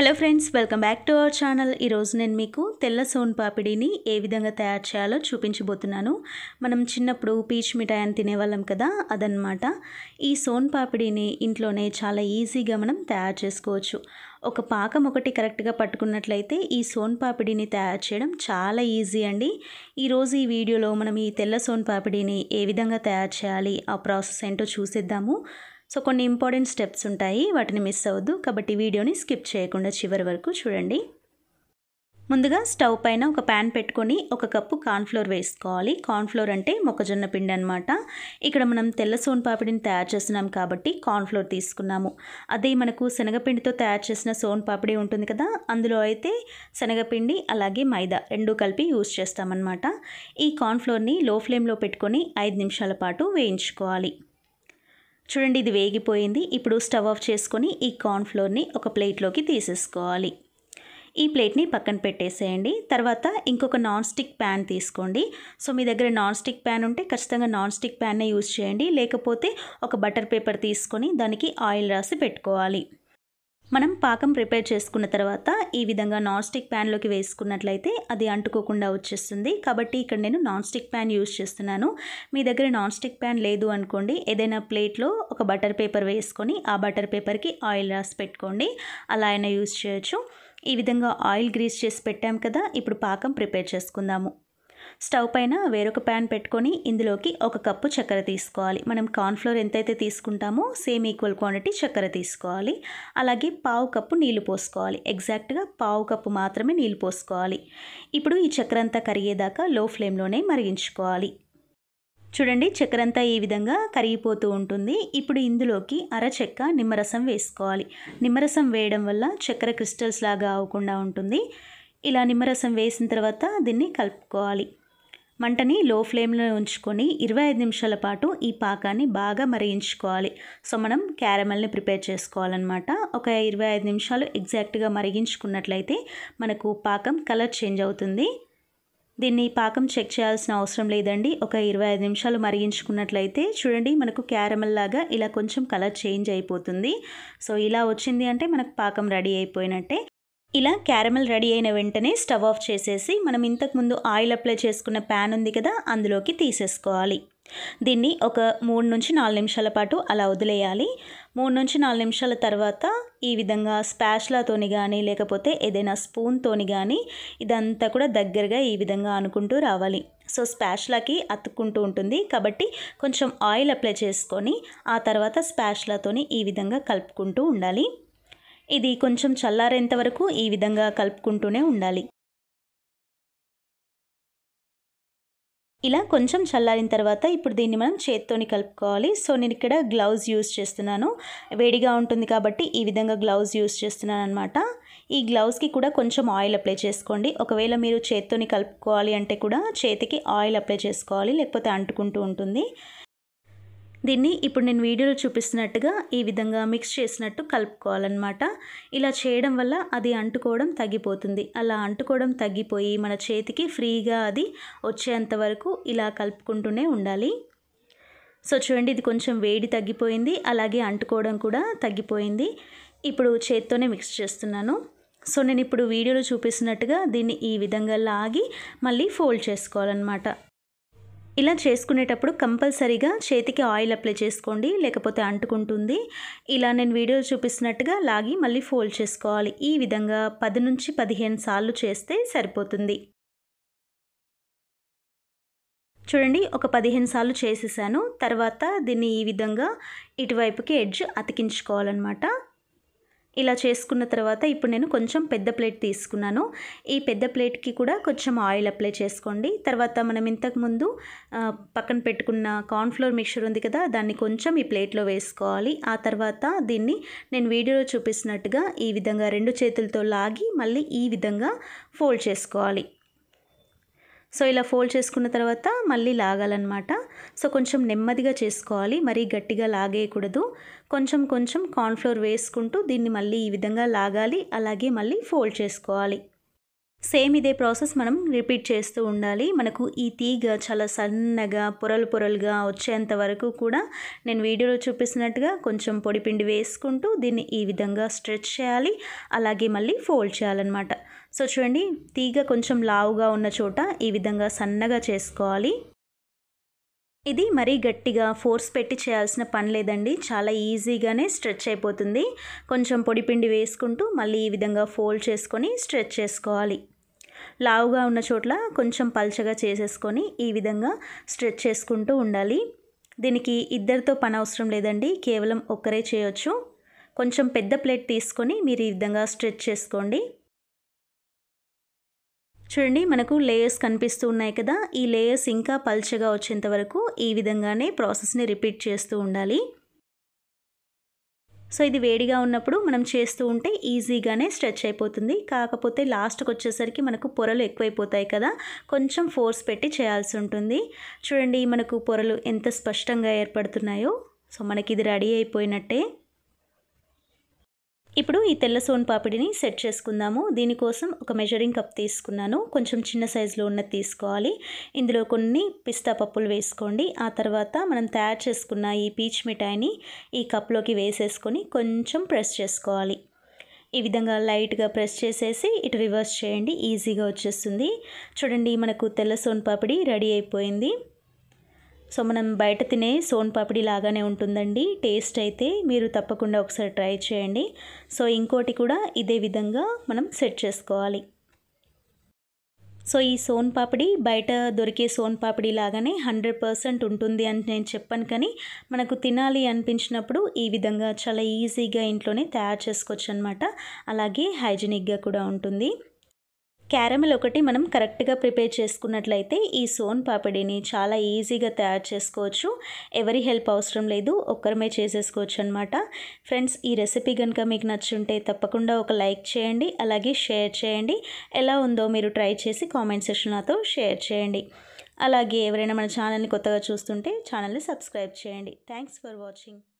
hello friends welcome back to our channel ఈరోజు నేను మీకు తెల్ల సోన్ పాపిడిని ఏ విధంగా తయారు చేయాలో చూపించబోతున్నాను మనం చిన్నప్పుడు పీచ్ మిఠాయి అని తినేవాళ్ళం కదా అదనమాట ఈ సోన్ పాపిడిని ఇంట్లోనే చాలా ఈజీగా మనం తయారు చేసుకోవచ్చు ఒక పాకం ఒకటి కరెక్ట్గా పట్టుకున్నట్లయితే ఈ సోన్ పాపిడిని తయారు చేయడం చాలా ఈజీ అండి ఈరోజు ఈ వీడియోలో మనం ఈ తెల్ల సోన్ పాపిడిని ఏ విధంగా తయారు చేయాలి ఆ ప్రాసెస్ ఏంటో చూసేద్దాము సో కొన్ని ఇంపార్టెంట్ స్టెప్స్ ఉంటాయి వాటిని మిస్ అవ్వద్దు కాబట్టి వీడియోని స్కిప్ చేయకుండా చివరి వరకు చూడండి ముందుగా స్టవ్ పైన ఒక ప్యాన్ పెట్టుకొని ఒక కప్పు కార్న్ఫ్లోర్ వేసుకోవాలి కార్న్ఫ్లోర్ అంటే మొక్కజొన్న పిండి అనమాట ఇక్కడ మనం తెల్ల సోన్ పాపిడిని తయారు చేస్తున్నాం కాబట్టి కార్న్ఫ్లోర్ తీసుకున్నాము అదే మనకు శనగపిండితో తయారు చేసిన సోన్ పాపిడి ఉంటుంది కదా అందులో అయితే శనగపిండి అలాగే మైదా రెండు కలిపి యూస్ చేస్తామన్నమాట ఈ కార్న్ఫ్లోర్ని లో ఫ్లేమ్లో పెట్టుకొని ఐదు నిమిషాల పాటు వేయించుకోవాలి చూడండి ఇది వేగిపోయింది ఇప్పుడు స్టవ్ ఆఫ్ చేసుకొని ఈ కార్న్ఫ్లోర్ని ఒక ప్లేట్లోకి తీసేసుకోవాలి ఈ ప్లేట్ని పక్కన పెట్టేసేయండి తర్వాత ఇంకొక నాన్ స్టిక్ ప్యాన్ తీసుకోండి సో మీ దగ్గర నాన్ స్టిక్ ప్యాన్ ఉంటే ఖచ్చితంగా నాన్ స్టిక్ ప్యాన్నే యూజ్ చేయండి లేకపోతే ఒక బటర్ పేపర్ తీసుకొని దానికి ఆయిల్ రాసి పెట్టుకోవాలి మనం పాకం ప్రిపేర్ చేసుకున్న తర్వాత ఈ విధంగా నాన్ స్టిక్ ప్యాన్లోకి వేసుకున్నట్లయితే అది అంటుకోకుండా వచ్చేస్తుంది కాబట్టి ఇక్కడ నేను నాన్ స్టిక్ ప్యాన్ యూజ్ చేస్తున్నాను మీ దగ్గర నాన్ స్టిక్ ప్యాన్ లేదు అనుకోండి ఏదైనా ప్లేట్లో ఒక బటర్ పేపర్ వేసుకొని ఆ బటర్ పేపర్కి ఆయిల్ రాసి పెట్టుకోండి అలా అయినా యూజ్ చేయొచ్చు ఈ విధంగా ఆయిల్ గ్రీస్ చేసి పెట్టాం కదా ఇప్పుడు పాకం ప్రిపేర్ చేసుకుందాము స్టవ్ పైన వేరొక ప్యాన్ పెట్టుకొని ఇందులోకి ఒక కప్పు చక్కెర తీసుకోవాలి మనం కార్న్ఫ్లోర్ ఎంతైతే తీసుకుంటామో సేమ్ ఈక్వల్ క్వాంటిటీ చక్కెర తీసుకోవాలి అలాగే పావు కప్పు నీళ్లు పోసుకోవాలి ఎగ్జాక్ట్గా పావు కప్పు మాత్రమే నీళ్లు పోసుకోవాలి ఇప్పుడు ఈ చక్కెర అంతా కరిగేదాకా లో ఫ్లేమ్లోనే మరిగించుకోవాలి చూడండి చక్కెర అంతా ఈ విధంగా కరిగిపోతూ ఉంటుంది ఇప్పుడు ఇందులోకి అరచెక్క నిమ్మరసం వేసుకోవాలి నిమ్మరసం వేయడం వల్ల చక్కెర క్రిస్టల్స్ లాగా అవ్వకుండా ఉంటుంది ఇలా నిమ్మరసం వేసిన తర్వాత దీన్ని కలుపుకోవాలి మంటని లో ఫ్లేమ్లో ఉంచుకొని ఇరవై ఐదు నిమిషాల పాటు ఈ పాకాన్ని బాగా మరిగించుకోవాలి సో మనం క్యారమెల్ని ప్రిపేర్ చేసుకోవాలన్నమాట ఒక ఇరవై ఐదు నిమిషాలు ఎగ్జాక్ట్గా మరిగించుకున్నట్లయితే మనకు పాకం కలర్ చేంజ్ అవుతుంది దీన్ని పాకం చెక్ చేయాల్సిన అవసరం లేదండి ఒక ఇరవై ఐదు నిమిషాలు మరిగించుకున్నట్లయితే చూడండి మనకు క్యారమెల్ లాగా ఇలా కొంచెం కలర్ చేంజ్ అయిపోతుంది సో ఇలా వచ్చింది అంటే మనకు పాకం రెడీ అయిపోయినట్టే ఇలా క్యారమెల్ రెడీ అయిన వెంటనే స్టవ్ ఆఫ్ చేసేసి మనం ఇంతకుముందు ఆయిల్ అప్లై చేసుకున్న ప్యాన్ ఉంది కదా అందులోకి తీసేసుకోవాలి దీన్ని ఒక మూడు నుంచి నాలుగు నిమిషాల పాటు అలా వదిలేయాలి మూడు నుంచి నాలుగు నిమిషాల తర్వాత ఈ విధంగా స్పాష్లాతోని కానీ లేకపోతే ఏదైనా స్పూన్తోని కానీ ఇదంతా కూడా దగ్గరగా ఈ విధంగా అనుకుంటూ రావాలి సో స్పాష్లాకి అతుక్కుంటూ ఉంటుంది కాబట్టి కొంచెం ఆయిల్ అప్లై చేసుకొని ఆ తర్వాత స్పాష్లాతోని ఈ విధంగా కలుపుకుంటూ ఉండాలి ఇది కొంచెం చల్లారేంత వరకు ఈ విధంగా కలుపుకుంటూనే ఉండాలి ఇలా కొంచెం చల్లారిన తర్వాత ఇప్పుడు దీన్ని మనం చేత్తోని కలుపుకోవాలి సో నేను ఇక్కడ గ్లౌజ్ యూస్ చేస్తున్నాను వేడిగా ఉంటుంది కాబట్టి ఈ విధంగా గ్లౌజ్ యూస్ చేస్తున్నాను అనమాట ఈ గ్లౌజ్కి కూడా కొంచెం ఆయిల్ అప్లై చేసుకోండి ఒకవేళ మీరు చేత్తోని కలుపుకోవాలి అంటే కూడా చేతికి ఆయిల్ అప్లై చేసుకోవాలి లేకపోతే అంటుకుంటూ ఉంటుంది దీన్ని ఇప్పుడు నేను వీడియోలో చూపిస్తున్నట్టుగా ఈ విధంగా మిక్స్ చేసినట్టు కలుపుకోవాలన్నమాట ఇలా చేయడం వల్ల అది అంటుకోవడం తగ్గిపోతుంది అలా అంటుకోవడం తగ్గిపోయి మన చేతికి ఫ్రీగా అది వచ్చేంత వరకు ఇలా కలుపుకుంటూనే ఉండాలి సో చూడండి ఇది కొంచెం వేడి తగ్గిపోయింది అలాగే అంటుకోవడం కూడా తగ్గిపోయింది ఇప్పుడు చేత్తోనే మిక్స్ చేస్తున్నాను సో నేను ఇప్పుడు వీడియోలో చూపిస్తున్నట్టుగా దీన్ని ఈ విధంగా లాగి మళ్ళీ ఫోల్డ్ చేసుకోవాలన్నమాట ఇలా చేసుకునేటప్పుడు కంపల్సరీగా చేతికి ఆయిల్ అప్లై చేసుకోండి లేకపోతే అంటుకుంటుంది ఇలా నేను వీడియో చూపిస్తున్నట్టుగా లాగి మళ్ళీ ఫోల్డ్ చేసుకోవాలి ఈ విధంగా పది నుంచి పదిహేను సార్లు చేస్తే సరిపోతుంది చూడండి ఒక పదిహేను సార్లు చేసేసాను తర్వాత దీన్ని ఈ విధంగా ఇటువైపుకి ఎడ్జ్ అతికించుకోవాలన్నమాట ఇలా చేసుకున్న తర్వాత ఇప్పుడు నేను కొంచెం పెద్ద ప్లేట్ తీసుకున్నాను ఈ పెద్ద ప్లేట్కి కూడా కొంచెం ఆయిల్ అప్లై చేసుకోండి తర్వాత మనం ఇంతకుముందు పక్కన పెట్టుకున్న కార్న్ఫ్లోర్ మిక్చర్ ఉంది కదా దాన్ని కొంచెం ఈ ప్లేట్లో వేసుకోవాలి ఆ తర్వాత దీన్ని నేను వీడియోలో చూపిస్తున్నట్టుగా ఈ విధంగా రెండు చేతులతో లాగి మళ్ళీ ఈ విధంగా ఫోల్డ్ చేసుకోవాలి సో ఇలా ఫోల్డ్ చేసుకున్న తర్వాత మళ్ళీ లాగాలన్నమాట సో కొంచెం నెమ్మదిగా చేసుకోవాలి మరీ గట్టిగా లాగేయకూడదు కొంచెం కొంచెం కార్న్ఫ్లోర్ వేసుకుంటూ దీన్ని మళ్ళీ ఈ విధంగా లాగాలి అలాగే మళ్ళీ ఫోల్డ్ చేసుకోవాలి సేమ్ ఇదే ప్రాసెస్ మనం రిపీట్ చేస్తూ ఉండాలి మనకు ఈ తీగ చాలా సన్నగా పొరలు పొరలుగా వచ్చేంత వరకు కూడా నేను వీడియోలో చూపిస్తున్నట్టుగా కొంచెం పొడిపిండి వేసుకుంటూ దీన్ని ఈ విధంగా స్ట్రెచ్ చేయాలి అలాగే మళ్ళీ ఫోల్డ్ చేయాలన్నమాట సో చూడండి తీగ కొంచెం లావుగా ఉన్న చోట ఈ విధంగా సన్నగా చేసుకోవాలి ఇది మరీ గట్టిగా ఫోర్స్ పెట్టి చేయాల్సిన పని లేదండి చాలా ఈజీగానే స్ట్రెచ్ అయిపోతుంది కొంచెం పొడిపిండి వేసుకుంటూ మళ్ళీ ఈ విధంగా ఫోల్డ్ చేసుకొని స్ట్రెచ్ చేసుకోవాలి లావుగా ఉన్న చోట్ల కొంచెం పల్చగా చేసేసుకొని ఈ విధంగా స్ట్రెచ్ చేసుకుంటూ ఉండాలి దీనికి ఇద్దరితో పని అవసరం లేదండి కేవలం ఒక్కరే చేయొచ్చు కొంచెం పెద్ద ప్లేట్ తీసుకొని మీరు ఈ విధంగా స్ట్రెచ్ చేసుకోండి చూడండి మనకు లేయర్స్ కనిపిస్తూ ఉన్నాయి కదా ఈ లేయర్స్ ఇంకా పల్చగా వచ్చేంత వరకు ఈ విధంగానే ప్రాసెస్ని రిపీట్ చేస్తూ ఉండాలి సో ఇది వేడిగా ఉన్నప్పుడు మనం చేస్తూ ఉంటే ఈజీగానే స్ట్రెచ్ అయిపోతుంది కాకపోతే లాస్ట్కి వచ్చేసరికి మనకు పొరలు ఎక్కువైపోతాయి కదా కొంచెం ఫోర్స్ పెట్టి చేయాల్సి ఉంటుంది చూడండి మనకు పొరలు ఎంత స్పష్టంగా ఏర్పడుతున్నాయో సో మనకి ఇది రెడీ అయిపోయినట్టే ఇప్పుడు ఈ తెల్ల సోన్ పాపిడిని సెట్ చేసుకుందాము దీనికోసం ఒక మెజరింగ్ కప్ తీసుకున్నాను కొంచెం చిన్న సైజులో ఉన్నది తీసుకోవాలి ఇందులో కొన్ని పిస్తా పప్పులు వేసుకోండి ఆ తర్వాత మనం తయారు చేసుకున్న ఈ పీచ్ మిఠాయిని ఈ కప్లోకి వేసేసుకొని కొంచెం ప్రెస్ చేసుకోవాలి ఈ విధంగా లైట్గా ప్రెస్ చేసేసి ఇటు రివర్స్ చేయండి ఈజీగా వచ్చేస్తుంది చూడండి మనకు తెల్ల సోన్ పాపిడి రెడీ అయిపోయింది సో మనం బయట తినే సోన్ పాపిడి లాగానే ఉంటుందండి టేస్ట్ అయితే మీరు తప్పకుండా ఒకసారి ట్రై చేయండి సో ఇంకోటి కూడా ఇదే విధంగా మనం సెట్ చేసుకోవాలి సో ఈ సోన్ పాపిడి బయట దొరికే సోన్ పాపిడి లాగానే హండ్రెడ్ పర్సెంట్ ఉంటుంది అని నేను చెప్పాను కానీ మనకు తినాలి అనిపించినప్పుడు ఈ విధంగా చాలా ఈజీగా ఇంట్లోనే తయారు చేసుకోవచ్చు అనమాట అలాగే హైజీనిక్గా కూడా ఉంటుంది క్యారమెల్ ఒకటి మనం కరెక్ట్గా ప్రిపేర్ చేసుకున్నట్లయితే ఈ సోన్ పాపిడిని చాలా ఈజీగా తయారు చేసుకోవచ్చు ఎవరి హెల్ప్ అవసరం లేదు ఒక్కరమే చేసేసుకోవచ్చు అనమాట ఫ్రెండ్స్ ఈ రెసిపీ కనుక మీకు నచ్చుంటే తప్పకుండా ఒక లైక్ చేయండి అలాగే షేర్ చేయండి ఎలా ఉందో మీరు ట్రై చేసి కామెంట్ సెక్షన్ నాతో షేర్ చేయండి అలాగే ఎవరైనా మన ఛానల్ని కొత్తగా చూస్తుంటే ఛానల్ని సబ్స్క్రైబ్ చేయండి థ్యాంక్స్ ఫర్ వాచింగ్